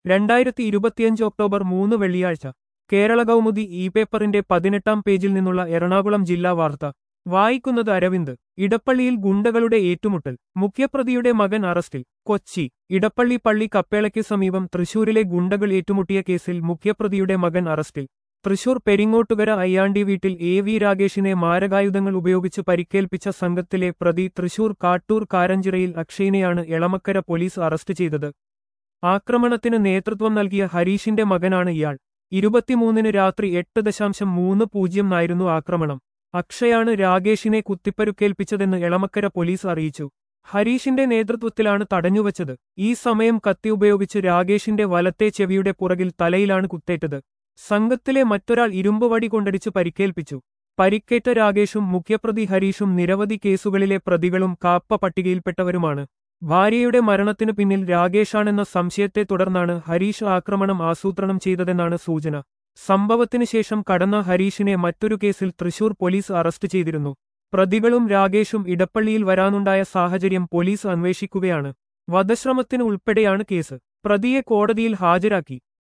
രണ്ടായിരത്തി ഇരുപത്തിയഞ്ച് ഒക്ടോബർ മൂന്ന് വെള്ളിയാഴ്ച കേരള കൗമുദി ഇ പേപ്പറിന്റെ പതിനെട്ടാം പേജിൽ നിന്നുള്ള എറണാകുളം ജില്ലാ വാർത്ത വായിക്കുന്നത് അരവിന്ദ് ഇടപ്പള്ളിയിൽ ഗുണ്ടകളുടെ ഏറ്റുമുട്ടൽ മുഖ്യപ്രതിയുടെ മകൻ അറസ്റ്റിൽ കൊച്ചി ഇടപ്പള്ളി പള്ളി കപ്പേളയ്ക്ക് സമീപം തൃശൂരിലെ ഗുണ്ടകൾ ഏറ്റുമുട്ടിയ കേസിൽ മുഖ്യപ്രതിയുടെ മകൻ അറസ്റ്റിൽ തൃശൂർ പെരിങ്ങോട്ടുകര അയ്യാണ്ടി വീട്ടിൽ എ വി രാഗേഷിനെ മാരകായുധങ്ങൾ ഉപയോഗിച്ച് പരിക്കേൽപ്പിച്ച സംഘത്തിലെ പ്രതി തൃശൂർ കാട്ടൂർ കാരഞ്ചിറയിൽ അക്ഷയിനെയാണ് എളമക്കര പോലീസ് അറസ്റ്റ് ചെയ്തത് ആക്രമണത്തിന് നേതൃത്വം നൽകിയ ഹരീഷിന്റെ മകനാണ് ഇയാൾ ഇരുപത്തിമൂന്നിന് രാത്രി എട്ട് ദശാംശം മൂന്ന് പൂജ്യം നായിരുന്നു ആക്രമണം അക്ഷയാണ് രാഗേഷിനെ കുത്തിപ്പരുക്കേൽപ്പിച്ചതെന്ന് എളമക്കര പോലീസ് അറിയിച്ചു ഹരീഷിന്റെ നേതൃത്വത്തിലാണ് തടഞ്ഞുവച്ചത് ഈ സമയം കത്തി ഉപയോഗിച്ച് രാഗേഷിന്റെ വലത്തെ ചെവിയുടെ പുറകിൽ തലയിലാണ് കുത്തേറ്റത് സംഘത്തിലെ മറ്റൊരാൾ ഇരുമ്പുവടി കൊണ്ടടിച്ച് പരിക്കേൽപ്പിച്ചു പരിക്കേറ്റ രാഗേഷും മുഖ്യപ്രതി ഹരീഷും നിരവധി കേസുകളിലെ പ്രതികളും കാപ്പ പട്ടികയിൽപ്പെട്ടവരുമാണ് ഭാര്യയുടെ മരണത്തിനു പിന്നിൽ രാഗേഷാണെന്ന സംശയത്തെ തുടർന്നാണ് ഹരീഷ് ആക്രമണം ആസൂത്രണം ചെയ്തതെന്നാണ് സൂചന സംഭവത്തിനു ശേഷം കടന്ന ഹരീഷിനെ മറ്റൊരു കേസിൽ തൃശൂർ പോലീസ് അറസ്റ്റ് ചെയ്തിരുന്നു പ്രതികളും രാഗേഷും ഇടപ്പള്ളിയിൽ വരാനുണ്ടായ സാഹചര്യം പോലീസ് അന്വേഷിക്കുകയാണ് വധശ്രമത്തിന് ഉൾപ്പെടെയാണ് കേസ് പ്രതിയെ കോടതിയിൽ ഹാജരാക്കി